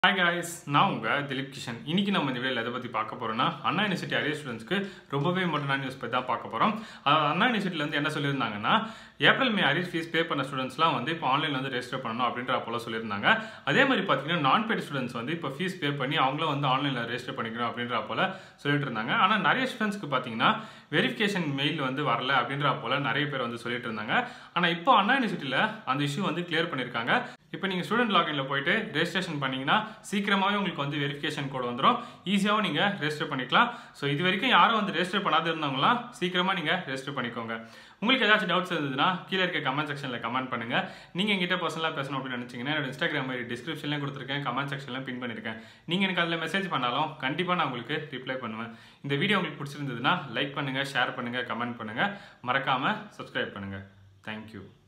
hi guys நான் உங்கள் திலீப் கிஷன் இன்னைக்கு நம்ம இந்த வீடியோவில் எதை பற்றி பார்க்க போகிறோம்னா அண்ணா யூனிவர்சிட்டி அரியர் ஸ்டூடெண்ட்ஸ்க்கு ரொம்பவே இம்பார்ட்டன்டான நியூஸ் பற்றி தான் பார்க்க போகிறோம் அண்ணா யூனிவர்சிட்டியில் வந்து என்ன சொல்லியிருந்தாங்கன்னா April May arrear fee pay பண்ண ஸ்டூடெண்ட்ஸ்லாம் வந்து இப்போ ஆன்லைனில் வந்து ரெஜிஸ்டர் பண்ணணும் அப்படின்ற போல சொல்லியிருந்தாங்க அதே மாதிரி பார்த்தீங்கன்னா நான் பெய்ட் ஸ்டூடெண்ட்ஸ் வந்து இப்போ ஃபீஸ் பே பண்ணி அவங்களும் வந்து ஆன்லைனில் ரெஜிஸ்டர் பண்ணிக்கணும் அப்படின்ற போல சொல்லிட்டு இருந்தாங்க ஆனால் நிறைய ஸ்டூடெண்ட்ஸ்க்கு பார்த்தீங்கன்னா வெரிஃபிகேஷன் மெயில் வந்து வரல அப்படின்ற போல நிறைய பேர் வந்து சொல்லிட்டு இருந்தாங்க ஆனால் இப்போ அண்ணா யூனிவர்சிட்டியில் அந்த இஷ்யூ வந்து கிளியர் பண்ணியிருக்காங்க இப்போ நீங்கள் ஸ்டூடெண்ட் லாகின்ல போயிட்டு ரெஜிஸ்ட்ரேஷன் பண்ணீங்கன்னா சீக்கிரமாகவே உங்களுக்கு வந்து வெரிஃபிகேஷன் கோட் வந்துடும் ஈஸியாகவும் நீங்கள் ரெஜிஸ்டர் பண்ணிக்கலாம் ஸோ இது வரைக்கும் யாரும் வந்து ரெஜிஸ்டர் பண்ணாத இருந்தவங்களாம் சீக்கிரமாக நீங்கள் ரெஜிஸ்டர் பண்ணிக்கோங்க உங்களுக்கு ஏதாச்சும் டவுட்ஸ் இருந்ததுன்னா கீழே இருக்க கமெண்ட் செக்ஷனில் கமெண்ட் பண்ணுங்க நீங்கள் எங்கிட்ட பர்சனலாக பேசணும் அப்படின்னு நினச்சிங்கன்னா என்னோட இன்ஸ்டாகிராம் மாதிரி டிஸ்கிரிப்ஷன்லேயும் கொடுத்துருக்கேன் கமெண்ட் செக்ஷன்லையும் பின் பண்ணியிருக்கேன் நீங்கள் எனக்கு அதில் மெசேஜ் பண்ணாலும் கண்டிப்பாக நான் உங்களுக்கு ரிப்ளை பண்ணுவேன் இந்த வீடியோ உங்களுக்கு பிடிச்சிருந்ததுன்னா லைக் பண்ணுங்கள் ஷேர் பண்ணுங்கள் கமெண்ட் பண்ணுங்கள் மறக்காமல் சப்ஸ்கிரைப் பண்ணுங்கள் தேங்க்யூ